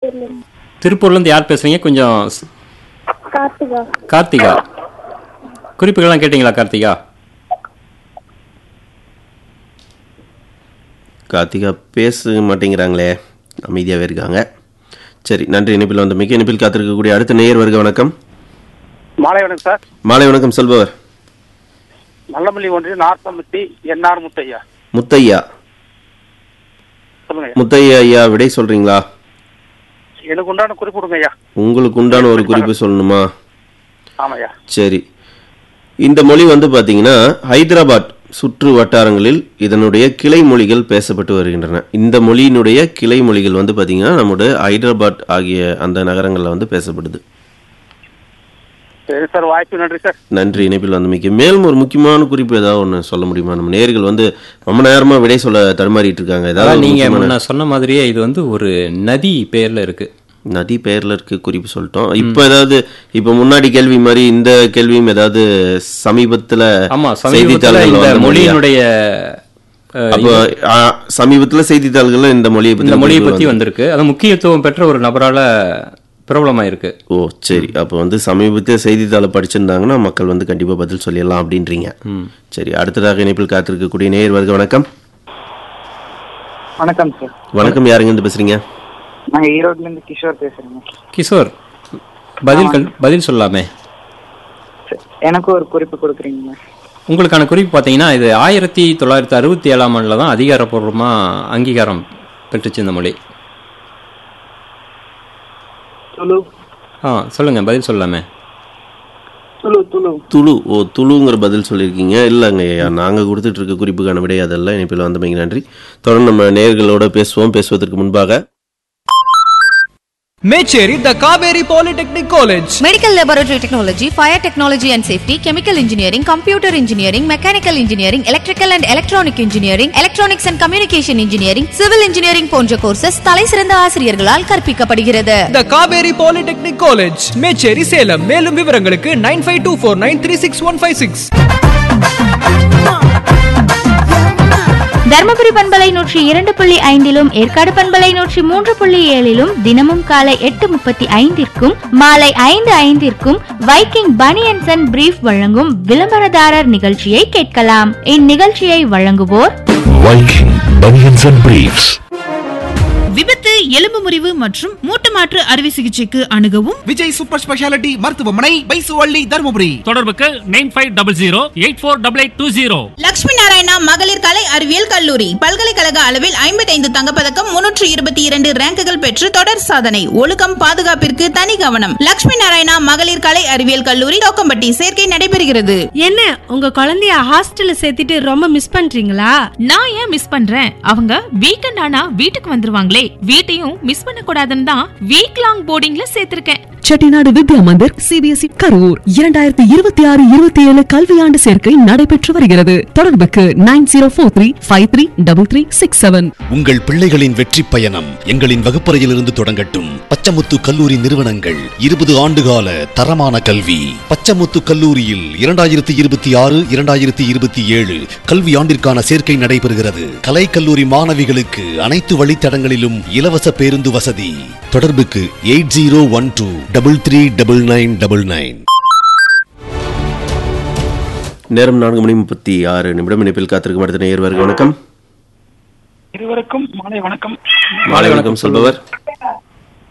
திருப்பூர்ல இருந்து. திருப்பூர்லேருந்து யார் பேசுறீங்க கொஞ்சம் ஸ்- கார்த்திகா கார்த்திகா குறிப்புகள்லாம் கேட்டிங்களா கார்த்திகா கார்த்திகா பேச மாட்டேங்கிறாங்களே அமைதியாகவே இருக்காங்க சரி நன்றி இணைப்பில் வந்த மிக இணைப்பில் காத்திருக்கக்கூடிய அடுத்த நேயர் வருக வணக்கம் மாலை வணக்கம் சார் மாலை வணக்கம் சொல்பவர் நல்லமல்லி ஒன்றிய நார்த்தம்பட்டி என்ஆர் முத்தையா முத்தையா சொல்லுங்க ஐயா. முத்தையா ஐயா விடை சொல்றீங்களா எனக்கு உண்டான குறிப்பு கொடுங்க ஐயா உங்களுக்கு உண்டான ஒரு குறிப்பு சொல்லணுமா ஆமாய்யா சரி இந்த மொழி வந்து பாத்தீங்கன்னா ஹைதராபாத் சுற்று வட்டாரங்களில் இதனுடைய கிளை மொழிகள் பேசப்பட்டு வருகின்றன இந்த மொழியினுடைய கிளை மொழிகள் வந்து பாத்தீங்கன்னா நம்முடைய ஹைதராபாத் ஆகிய அந்த நகரங்களில் வந்து பேசப்படுது சரி சார் வாய்ப்பு நன்றி சார் நன்றி இணைப்பில் வந்து மிக்க மேலும் ஒரு முக்கியமான குறிப்பு ஏதாவது ஒன்று சொல்ல முடியுமா நம்ம நேர்கள் வந்து ரொம்ப நேரமா விடை சொல்ல தடுமாறிட்டு இருக்காங்க ஏதாவது அதான் ஒரு நீங்க முக்கியமான- முன்ன சொன்ன மாதிரியே இது வந்து ஒரு நதி பெயர்ல இருக்கு நதி பெயர்ல இருக்கு குறிப்பு சொல்லிட்டோம் இப்போ ஏதாவது இப்போ முன்னாடி கேள்வி மாதிரி இந்த கேள்வியும் ஏதாவது சமீபத்துல ஆமா சமீபத்துல செய்தித்தாள்கள்ல இந்த வந்த மொழியா? மொழியினுடைய அஹ், அப்போ ஆ, சமீபத்துல செய்தித்தாள்கள்ல இந்த மொழியை பத்தி இந்த மொழியை குறிப்பு பத்தி வந்திருக்கு அது முக்கியத்துவம் பெற்ற ஒரு நபரால பிரபலமாயிருக்கு ஓ சரி அப்போ வந்து சமீபத்திய செய்தித்தாளை படிச்சிருந்தாங்கன்னா மக்கள் வந்து கண்டிப்பா பதில் சொல்லிடலாம் அப்படின்றீங்க சரி அடுத்ததாக இணைப்பில் காத்திருக்கக்கூடிய நேயர் வருக வணக்கம் வணக்கம் சார் வணக்கம் யாருங்க இருந்து பேசுறீங்க நாங்க ஈரோட்ல இருந்து கிஷோர் பேசுறேங்க கிஷோர் பதில் கல்- பதில் சொல்லாமே சரி, எனக்கு ஒரு குறிப்பு கொடுக்குறீங்களா உங்களுக்கான குறிப்பு பார்த்தீங்கன்னா இது ஆயிரத்தி தொள்ளாயிரத்தி அறுபத்தி ஏழாம் ஆண்டில் தான் அதிகாரப்பூர்வமாக அங்கீகாரம் பெற்றுச்சு இந்த மொழி துளு ஆ சொல்லுங்க பதில் சொல்லாமே துளு துளு துளு ஓ துளுங்கிற பதில் சொல்லியிருக்கீங்க இல்லைங்க ஐயா நாங்கள் கொடுத்துட்டு இருக்க குறிப்புக்கான விடை அதெல்லாம் இணைப்பில் வந்தமைங்க நன்றி தொடர்ந்து நம்ம நேயர்களோட பேசுவோம் பேசுவதற்கு முன்பாக Mecheri the Kaveri polytechnic college Medical Laboratory Technology, Fire Technology and Safety, Chemical Engineering, Computer Engineering, Mechanical Engineering, Electrical and Electronic Engineering, Electronics and Communication Engineering, Civil Engineering போன்ற கோர்சஸ் தலை சிறந்த ஆசிரியர்களால் கற்பிக்கப்படுகிறது the Kaveri polytechnic college Mecheri Salem மேலும் விவரங்களுக்கு nine five two four nine three six one five six Dharmapuri பண்பலை நூற்றி இரண்டு புள்ளி ஐந்திலும் ஏற்காடு பண்பலை நூற்றி மூன்று புள்ளி ஏழிலும் தினமும் காலை எட்டு முப்பத்தி ஐந்திற்கும் மாலை ஐந்து ஐந்திற்கும் வைக்கிங் பனியன்சன் அண்ட் பிரீஃப் வழங்கும் விளம்பரதாரர் நிகழ்ச்சியை கேட்கலாம் இந்நிகழ்ச்சியை வழங்குவோர் Viking Bunions and Briefs. விபத்து எலும்பு முறிவு மற்றும் மூட்டு மாற்று அறுவை சிகிச்சைக்கு அணுகவும் விஜய் சூப்பர் ஸ்பெஷாலிட்டி மருத்துவமனை பைசுவள்ளி தருமபுரி தொடர்புக்கு nine five double zero eight four double eight two zero Lakshmi Narayana மகளிர் கலை அறிவியல் கல்லூரி பல்கலைக்கழக அளவில் ஐம்பத்தைந்து தங்கப்பதக்கம் முன்னூற்று இருபத்தி இரண்டு ரேங்குகள் பெற்று தொடர் சாதனை ஒழுக்கம் பாதுகாப்பிற்கு தனி கவனம் லட்சுமி நாராயணா மகளிர் கலை அறிவியல் கல்லூரி தோக்கம்பட்டி சேர்க்கை நடைபெறுகிறது என்ன உங்க குழந்தைய ஹாஸ்டல்ல சேர்த்துட்டு ரொம்ப மிஸ் பண்றீங்களா நான் ஏன் மிஸ் பண்றேன் அவங்க வீக்கெண்ட் ஆனா வீட்டுக்கு வந்துருவாங்களே வீட்டையும் மிஸ் பண்ண கூடாதுன்னு தான் வீக் லாங் போர்டிங்ல சேர்த்திருக்கேன் செட்டிநாடு வித்யா மந்திர் சிபிஎஸ்இ கரூர் இரண்டாயிரத்தி இருபத்தி ஆறு இருபத்தி ஏழு கல்வியாண்டு சேர்க்கை நடைபெற்று வருகிறது தொடர்புக்கு nine zero four three five three double three six seven உங்கள் பிள்ளைகளின் வெற்றி பயணம் எங்களின் வகுப்பறையிலிருந்து தொடங்கட்டும் பச்சமுத்து கல்லூரி நிறுவனங்கள் இருபது ஆண்டுகால தரமான கல்வி பச்சமுத்து கல்லூரியில் இரண்டாயிரத்தி இருபத்தி ஆறு இரண்டாயிரத்தி இருபத்தி ஏழு கல்வி ஆண்டிற்கான சேர்க்கை நடைபெறுகிறது கலை கல்லூரி மாணவிகளுக்கு அனைத்து வழித்தடங்களிலும் இலவச பேருந்து வசதி தொடர்புக்கு eight zero one two double three double nine double nine நேரம் நான்கு மணி முப்பத்தி ஆறு நிமிடம் இணைப்பில் காத்திருக்கும் அடுத்த நேயர் வருக வணக்கம் இருவருக்கும் மாலை வணக்கம் மாலை வணக்கம் சொல்பவர்